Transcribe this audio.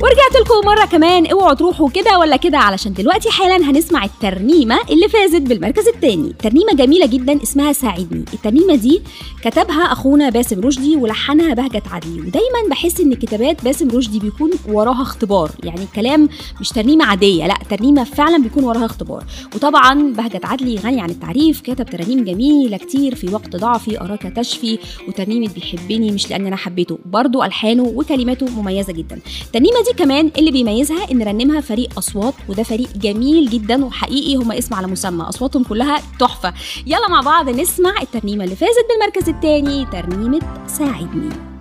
ورجعت لكم مرة كمان اوعوا تروحوا كده ولا كده علشان دلوقتي حالا هنسمع الترنيمة اللي فازت بالمركز الثاني ترنيمة جميلة جدا اسمها ساعدني الترنيمة دي كتبها اخونا باسم رشدي ولحنها بهجة عدلي ودايما بحس ان كتابات باسم رشدي بيكون وراها اختبار يعني الكلام مش ترنيمة عادية لا ترنيمة فعلا بيكون وراها اختبار وطبعا بهجة عدلي غني عن التعريف كتب ترانيم جميلة كتير في وقت ضعفي أراك تشفي وترنيمة بيحبني مش لأن أنا حبيته برضو ألحانه وكلماته مميزة جدا الترنيمة دي كمان اللي بيميزها إن رنمها فريق أصوات وده فريق جميل جدا وحقيقي هما اسم على مسمى أصواتهم كلها تحفة يلا مع بعض نسمع الترنيمة اللي فازت بالمركز الثاني ترنيمة ساعدني